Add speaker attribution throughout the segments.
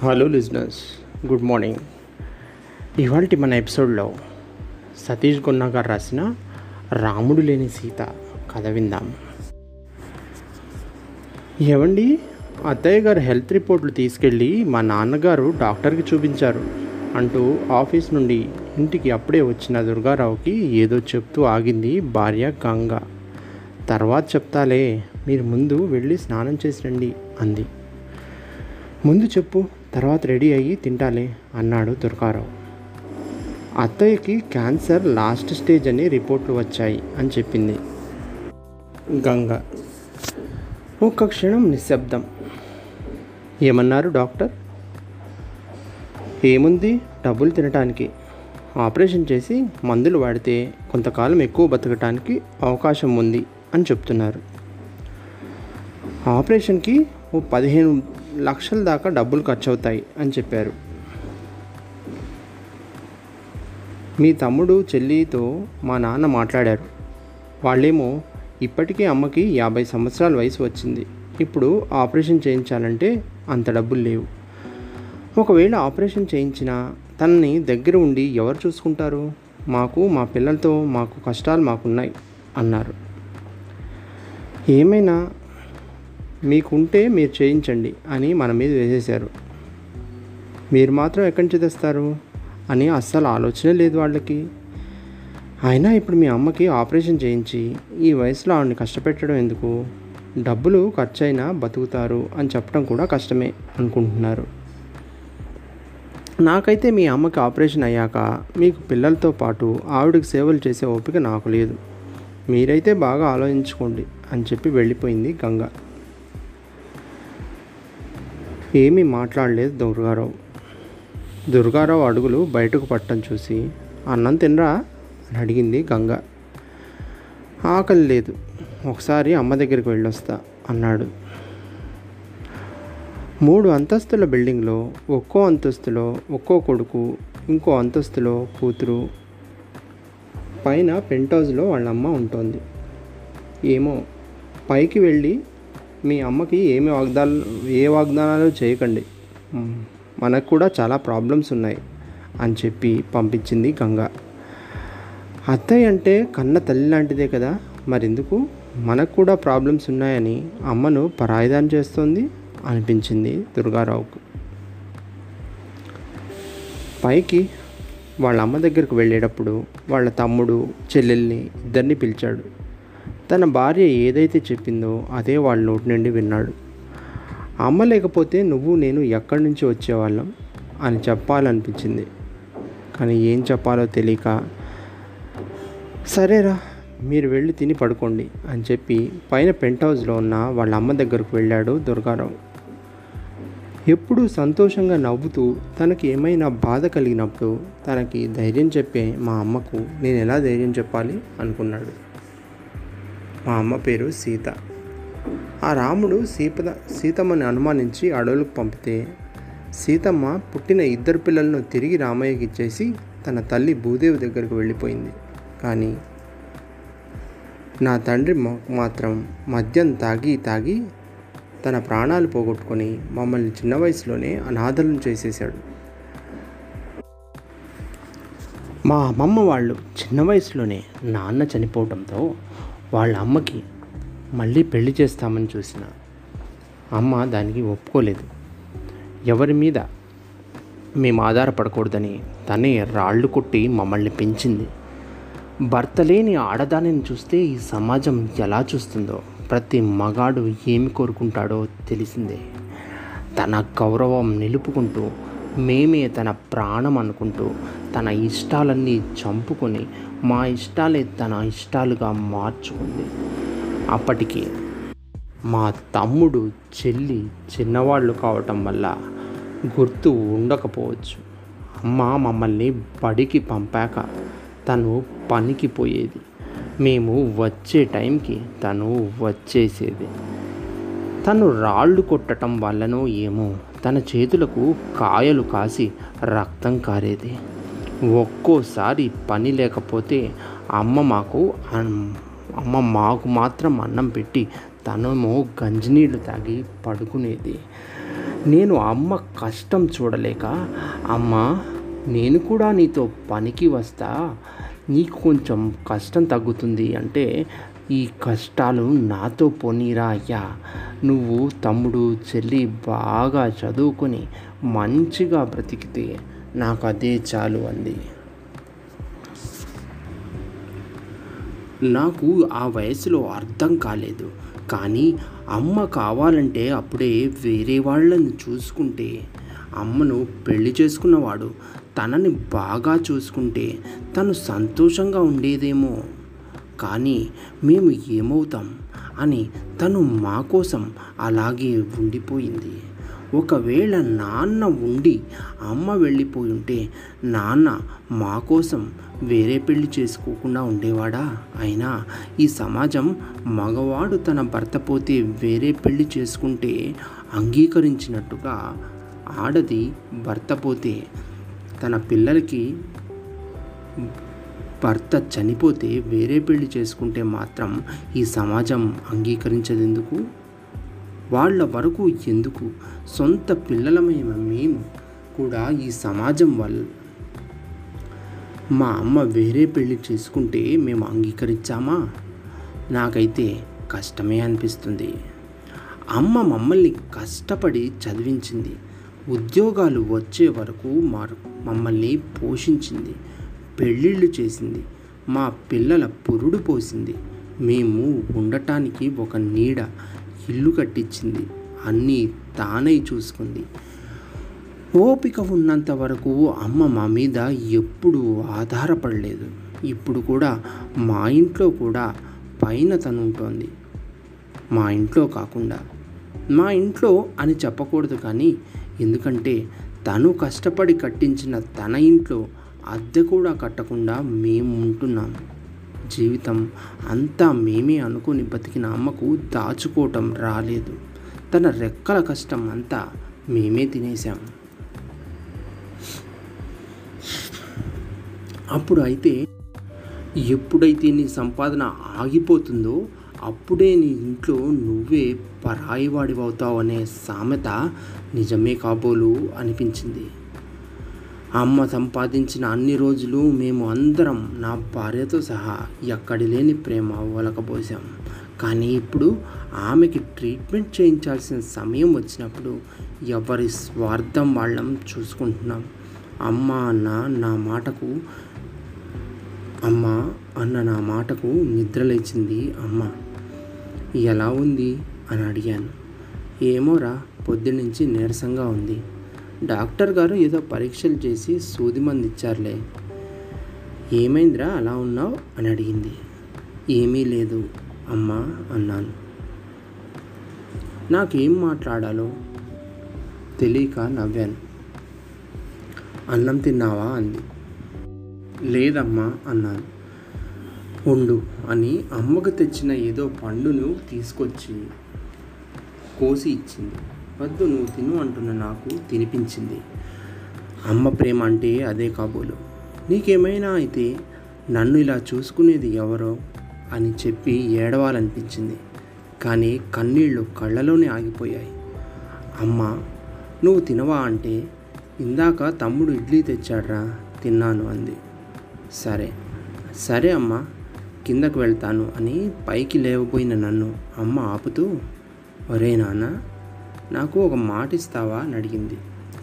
Speaker 1: hello listeners good morning ఇవాళ మన ఎపిసోడ్లో సతీష్ గున్నా గారు రాసిన రాముడు లేని సీత కథ విందాం ఏవండి అత్తయ్య గారు హెల్త్ రిపోర్ట్లు తీసుకెళ్ళి మా నాన్నగారు డాక్టర్కి చూపించారు అంటూ ఆఫీస్ నుండి ఇంటికి అప్పుడే వచ్చిన దుర్గారావుకి ఏదో చెప్తూ ఆగింది భార్య గంగ తర్వాత చెప్తాలే మీరు ముందు వెళ్ళి స్నానం చేసి రండి అంది ముందు చెప్పు తర్వాత రెడీ అయ్యి తింటాలే అన్నాడు దుర్గారావు అత్తయ్యకి క్యాన్సర్ లాస్ట్ స్టేజ్ అని రిపోర్ట్లు వచ్చాయి అని చెప్పింది గంగ ఒక్క క్షణం నిశ్శబ్దం ఏమన్నారు డాక్టర్ ఏముంది డబ్బులు తినటానికి ఆపరేషన్ చేసి మందులు వాడితే కొంతకాలం ఎక్కువ బతకటానికి అవకాశం ఉంది అని చెప్తున్నారు ఆపరేషన్కి ఓ పదిహేను లక్షల దాకా డబ్బులు ఖర్చు అవుతాయి అని చెప్పారు మీ తమ్ముడు చెల్లితో మా నాన్న మాట్లాడారు వాళ్ళేమో ఇప్పటికే అమ్మకి యాభై సంవత్సరాల వయసు వచ్చింది ఇప్పుడు ఆపరేషన్ చేయించాలంటే అంత డబ్బులు లేవు ఒకవేళ ఆపరేషన్ చేయించినా తనని దగ్గర ఉండి ఎవరు చూసుకుంటారు మాకు మా పిల్లలతో మాకు కష్టాలు మాకున్నాయి అన్నారు ఏమైనా మీకుంటే మీరు చేయించండి అని మన మీద వేసేశారు మీరు మాత్రం ఎక్కడి నుంచి తెస్తారు అని అస్సలు ఆలోచన లేదు వాళ్ళకి అయినా ఇప్పుడు మీ అమ్మకి ఆపరేషన్ చేయించి ఈ వయసులో ఆవిడని కష్టపెట్టడం ఎందుకు డబ్బులు ఖర్చు అయినా బతుకుతారు అని చెప్పడం కూడా కష్టమే అనుకుంటున్నారు నాకైతే మీ అమ్మకి ఆపరేషన్ అయ్యాక మీకు పిల్లలతో పాటు ఆవిడకి సేవలు చేసే ఓపిక నాకు లేదు మీరైతే బాగా ఆలోచించుకోండి అని చెప్పి వెళ్ళిపోయింది గంగ ఏమీ మాట్లాడలేదు దుర్గారావు దుర్గారావు అడుగులు బయటకు పట్టం చూసి అన్నం తినరా అని అడిగింది గంగ ఆకలి లేదు ఒకసారి అమ్మ దగ్గరికి వెళ్ళొస్తా అన్నాడు మూడు అంతస్తుల బిల్డింగ్లో ఒక్కో అంతస్తులో ఒక్కో కొడుకు ఇంకో అంతస్తులో కూతురు పైన పెంట్ హౌస్లో వాళ్ళ అమ్మ ఉంటుంది ఏమో పైకి వెళ్ళి మీ అమ్మకి ఏమి వాగ్దానాలు ఏ వాగ్దానాలు చేయకండి మ్, మనకు కూడా చాలా ప్రాబ్లమ్స్ ఉన్నాయి అని చెప్పి పంపించింది గంగ అత్తయ్య అంటే కన్న తల్లి లాంటిదే కదా మరెందుకు మనకు కూడా ప్రాబ్లమ్స్ ఉన్నాయని అమ్మను పరాయిదాన్ చేస్తోంది అనిపించింది దుర్గారావుకు పైకి వాళ్ళ అమ్మ దగ్గరకు వెళ్ళేటప్పుడు వాళ్ళ తమ్ముడు చెల్లెల్ని ఇద్దరిని పిలిచాడు తన భార్య ఏదైతే చెప్పిందో అదే వాళ్ళ నోటి నుండి విన్నాడు అమ్మ లేకపోతే నువ్వు నేను ఎక్కడి నుంచి వచ్చేవాళ్ళం అని చెప్పాలనిపించింది కానీ ఏం చెప్పాలో తెలియక సరేరా మీరు వెళ్ళి తిని పడుకోండి అని చెప్పి పైన పెంట్ హౌస్లో ఉన్న వాళ్ళ అమ్మ దగ్గరకు వెళ్ళాడు దుర్గారావు ఎప్పుడూ సంతోషంగా నవ్వుతూ తనకి ఏమైనా బాధ కలిగినప్పుడు తనకి ధైర్యం చెప్పే మా అమ్మకు నేను ఎలా ధైర్యం చెప్పాలి అనుకున్నాడు మా అమ్మ పేరు సీత ఆ రాముడు సీత సీతమ్మని అనుమానించి అడవులకు పంపితే సీతమ్మ పుట్టిన ఇద్దరు పిల్లలను తిరిగి రామయ్యకి ఇచ్చేసి తన తల్లి భూదేవి దగ్గరకు వెళ్ళిపోయింది కానీ నా తండ్రి మా- మాత్రం మద్యం తాగి తాగి తన ప్రాణాలు పోగొట్టుకొని మమ్మల్ని చిన్న వయసులోనే అనాథలను చేసేశాడు మా అమ్మమ్మ వాళ్ళు చిన్న వయసులోనే నాన్న చనిపోవడంతో వాళ్ళ అమ్మకి మళ్ళీ పెళ్లి చేస్తామని చూసిన అమ్మ దానికి ఒప్పుకోలేదు ఎవరి మీద మేము ఆధారపడకూడదని తనే రాళ్ళు కొట్టి మమ్మల్ని పెంచింది భర్త లేని ఆడదానిని చూస్తే ఈ సమాజం ఎలా చూస్తుందో ప్రతి మగాడు ఏమి కోరుకుంటాడో తెలిసిందే తన గౌరవం నిలుపుకుంటూ మేమే తన ప్రాణం అనుకుంటూ తన ఇష్టాలన్నీ చంపుకొని మా ఇష్టాలే తన ఇష్టాలుగా మార్చుకుంది అప్పటికి మా తమ్ముడు చెల్లి చిన్నవాళ్ళు కావటం వల్ల గుర్తు ఉండకపోవచ్చు అమ్మ మమ్మల్ని బడికి పంపాక తను పనికి పోయేది మేము వచ్చే టైంకి తను వచ్చేసేది తను రాళ్ళు కొట్టడం వల్లనో ఏమో తన చేతులకు కాయలు కాసి రక్తం కారేది ఒక్కోసారి పని లేకపోతే అమ్మ మాకు అన్- అమ్మ మాకు మాత్రం అన్నం పెట్టి తనేమో గంజినీళ్ళు తాగి పడుకునేది నేను అమ్మ కష్టం చూడలేక అమ్మ నేను కూడా నీతో పనికి వస్తా నీకు కొంచెం కష్టం తగ్గుతుంది అంటే ఈ కష్టాలు నాతో పోనీరా అయ్యా నువ్వు తమ్ముడు చెల్లి బాగా చదువుకొని మంచిగా బ్రతికితే నాకు అదే చాలు అంది నాకు ఆ వయసులో అర్థం కాలేదు కానీ అమ్మ కావాలంటే అప్పుడే వేరే వాళ్ళని చూసుకుంటే అమ్మను పెళ్లి చేసుకున్నవాడు తనని బాగా చూసుకుంటే తను సంతోషంగా ఉండేదేమో కానీ మేము ఏమవుతాం అని తను మా కోసం అలాగే ఉండిపోయింది ఒకవేళ నాన్న ఉండి అమ్మ వెళ్ళిపోయి ఉంటే నాన్న మా కోసం వేరే పెళ్లి చేసుకోకుండా ఉండేవాడా అయినా ఈ సమాజం మగవాడు తన భర్త పోతే వేరే పెళ్లి చేసుకుంటే అంగీకరించినట్టుగా ఆడది భర్త పోతే తన పిల్లలకి భర్త చనిపోతే వేరే పెళ్లి చేసుకుంటే మాత్రం ఈ సమాజం అంగీకరించదు ఎందుకు వాళ్ళ వరకు ఎందుకు సొంత పిల్లలమైన మేము కూడా ఈ సమాజం వల్ల మా అమ్మ వేరే పెళ్లి చేసుకుంటే మేము అంగీకరించామా నాకైతే కష్టమే అనిపిస్తుంది అమ్మ మమ్మల్ని కష్టపడి చదివించింది ఉద్యోగాలు వచ్చే వరకు మా మమ్మల్ని పోషించింది పెళ్ళిళ్ళు చేసింది మా పిల్లల పురుడు పోసింది మేము ఉండటానికి ఒక నీడ ఇల్లు కట్టించింది అన్నీ తానై చూసుకుంది ఓపిక ఉన్నంత వరకు అమ్మ మా మీద ఎప్పుడూ ఆధారపడలేదు ఇప్పుడు కూడా మా ఇంట్లో కూడా పైన తను ఉంటుంది మా ఇంట్లో కాకుండా మా ఇంట్లో అని చెప్పకూడదు కానీ ఎందుకంటే తను కష్టపడి కట్టించిన తన ఇంట్లో అద్దె కూడా కట్టకుండా మేము ఉంటున్నాం జీవితం అంతా మేమే అనుకుని బతికిన అమ్మకు దాచుకోవటం రాలేదు తన రెక్కల కష్టం అంతా మేమే తినేసాం అప్పుడు అయితే ఎప్పుడైతే నీ సంపాదన ఆగిపోతుందో అప్పుడే నీ ఇంట్లో నువ్వే పరాయివాడివవుతావు అనే సామెత నిజమే కాబోలు అనిపించింది అమ్మ సంపాదించిన అన్ని రోజులు మేము అందరం నా భార్యతో సహా ఎక్కడి లేని ప్రేమ ఒలకబోసాం కానీ ఇప్పుడు ఆమెకి ట్రీట్మెంట్ చేయించాల్సిన సమయం వచ్చినప్పుడు ఎవరి స్వార్థం వాళ్ళం చూసుకుంటున్నాం అమ్మ అన్న నా మాటకు అమ్మ అన్న నా మాటకు నిద్రలేచింది అమ్మ ఎలా ఉంది అని అడిగాను ఏమోరా పొద్దునుంచి నీరసంగా ఉంది డాక్టర్ గారు ఏదో పరీక్షలు చేసి సూది మంది ఇచ్చారులే ఏమైందిరా అలా ఉన్నావు అని అడిగింది ఏమీ లేదు అమ్మా అన్నాను నాకేం మాట్లాడాలో తెలియక నవ్వాను అన్నం తిన్నావా అంది లేదమ్మా అన్నాను ఉండు అని అమ్మకు తెచ్చిన ఏదో పండును తీసుకొచ్చి కోసి ఇచ్చింది వద్దు నువ్వు తిను అంటున్న నాకు తినిపించింది అమ్మ ప్రేమ అంటే అదే కాబోలు నీకేమైనా అయితే నన్ను ఇలా చూసుకునేది ఎవరో అని చెప్పి ఏడవాలనిపించింది కానీ కన్నీళ్ళు కళ్ళలోనే ఆగిపోయాయి అమ్మ నువ్వు తినవా అంటే ఇందాక తమ్ముడు ఇడ్లీ తెచ్చాడ్రా తిన్నాను అంది సరే సరే అమ్మ కిందకు వెళ్తాను అని పైకి లేవబోయిన నన్ను అమ్మ ఆపుతూ ఒరే నాన్న నాకు ఒక మాట ఇస్తావా అని అడిగింది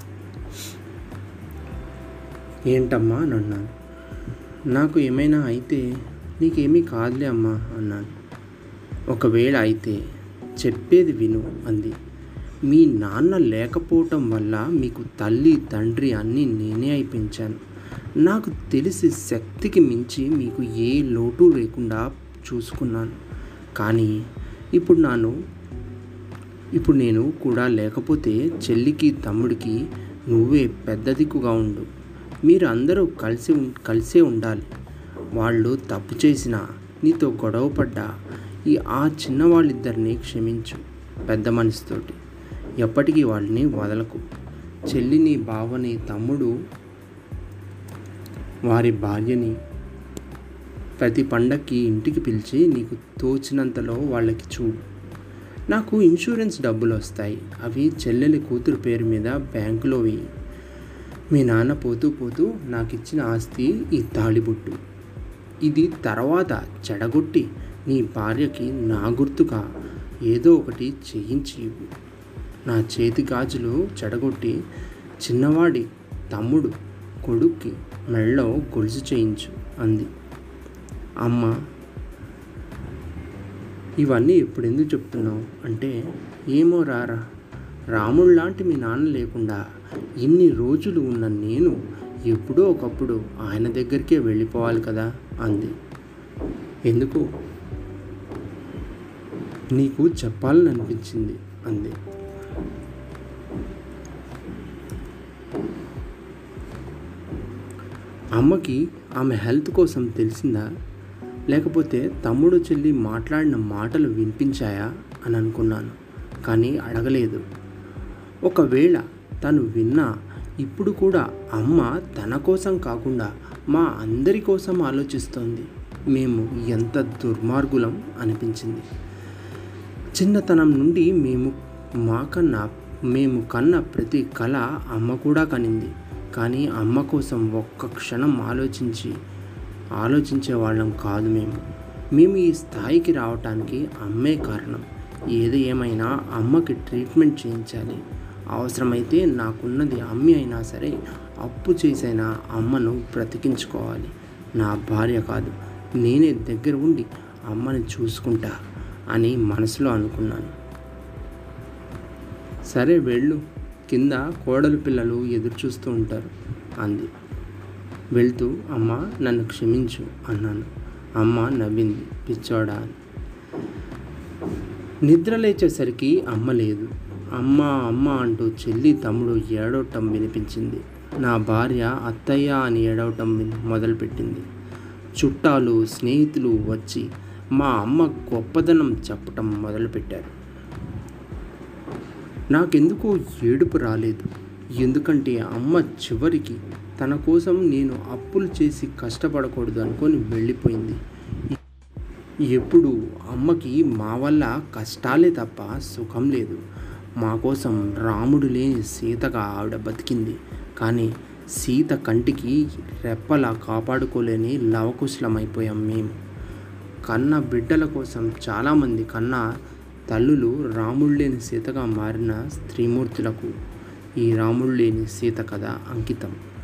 Speaker 1: ఏంటమ్మా అని అన్నాను నాకు ఏమైనా అయితే నీకేమీ కాదులే అమ్మా అన్నాను ఒకవేళ అయితే చెప్పేది విను అంది మీ నాన్న లేకపోవటం వల్ల మీకు తల్లి తండ్రి అన్నీ నేనే అయి పెంచాను నాకు తెలిసి శక్తికి మించి మీకు ఏ లోటు లేకుండా చూసుకున్నాను కానీ ఇప్పుడు నాను ఇప్పుడు నేను కూడా లేకపోతే చెల్లికి తమ్ముడికి నువ్వే పెద్ద దిక్కుగా ఉండు మీరు అందరూ కలిసి ఉం- కలిసే ఉండాలి వాళ్ళు తప్పు చేసినా నీతో గొడవ పడ్డా ఈ ఆ చిన్నవాళ్ళిద్దరిని క్షమించు పెద్ద మనసుతోటి ఎప్పటికీ వాళ్ళని వదలకు చెల్లిని బావని తమ్ముడు వారి భార్యని ప్రతి పండక్కి ఇంటికి పిలిచి నీకు తోచినంతలో వాళ్ళకి చూడు నాకు ఇన్సూరెన్స్ డబ్బులు వస్తాయి అవి చెల్లెలి కూతురు పేరు మీద బ్యాంకులో వెయ్యి మీ నాన్న పోతూ పోతూ నాకు ఇచ్చిన ఆస్తి ఈ తాళిబొట్టు ఇది తర్వాత చెడగొట్టి నీ భార్యకి నా గుర్తుగా ఏదో ఒకటి చేయించి ఇవ్వు నా చేతి గాజులు చెడగొట్టి చిన్నవాడి తమ్ముడు కొడుక్కి మెళ్ళో గొలుసు చేయించు అంది అమ్మ ఇవన్నీ ఇప్పుడు ఎందుకు చెప్తున్నావు అంటే ఏమో రారా రాముడు లాంటి మీ నాన్న లేకుండా ఇన్ని రోజులు ఉన్న నేను ఎప్పుడో ఒకప్పుడు ఆయన దగ్గరికే వెళ్ళిపోవాలి కదా అంది ఎందుకు నీకు చెప్పాలని అనిపించింది అంది అమ్మకి ఆమె హెల్త్ కోసం తెలిసిందా లేకపోతే తమ్ముడు చెల్లి మాట్లాడిన మాటలు వినిపించాయా అని అనుకున్నాను కానీ అడగలేదు ఒకవేళ తను విన్నా ఇప్పుడు కూడా అమ్మ తన కోసం కాకుండా మా అందరి కోసం ఆలోచిస్తోంది మేము ఎంత దుర్మార్గులం అనిపించింది చిన్నతనం నుండి మేము మా కన్నా మేము కన్న ప్రతి కళ అమ్మ కూడా కనింది కానీ అమ్మ కోసం ఒక్క క్షణం ఆలోచించి ఆలోచించే వాళ్ళం కాదు మేము మేము ఈ స్థాయికి రావటానికి అమ్మే కారణం ఏది ఏమైనా అమ్మకి ట్రీట్మెంట్ చేయించాలి అవసరమైతే నాకున్నది అమ్మి అయినా సరే అప్పు చేసైనా అమ్మను బ్రతికించుకోవాలి నా భార్య కాదు నేనే దగ్గర ఉండి అమ్మని చూసుకుంటా అని మనసులో అనుకున్నాను సరే వెళ్ళు కింద కోడలు పిల్లలు ఎదురు చూస్తూ ఉంటారు అంది వెళ్తూ అమ్మ నన్ను క్షమించు అన్నాను అమ్మ నవ్వింది పిచ్చోడా అని నిద్ర లేచేసరికి అమ్మ లేదు అమ్మ అమ్మ అంటూ చెల్లి తమ్ముడు ఏడవటం వినిపించింది నా భార్య అత్తయ్య అని ఏడవటం మొదలుపెట్టింది చుట్టాలు స్నేహితులు వచ్చి మా అమ్మ గొప్పదనం చెప్పటం మొదలుపెట్టారు నాకెందుకో ఏడుపు రాలేదు ఎందుకంటే అమ్మ చివరికి తన కోసం నేను అప్పులు చేసి కష్టపడకూడదు అనుకొని వెళ్ళిపోయింది ఎప్పుడు అమ్మకి మా వల్ల కష్టాలే తప్ప సుఖం లేదు మా కోసం రాముడు లేని సీతగా ఆవిడ బతికింది కానీ సీత కంటికి రెప్పలా కాపాడుకోలేని లవకుశలమైపోయాం మేము కన్న బిడ్డల కోసం చాలామంది కన్న తల్లులు రాముడు లేని సీతగా మారిన స్త్రీమూర్తులకు ఈ రాముడు లేని సీత కథ అంకితం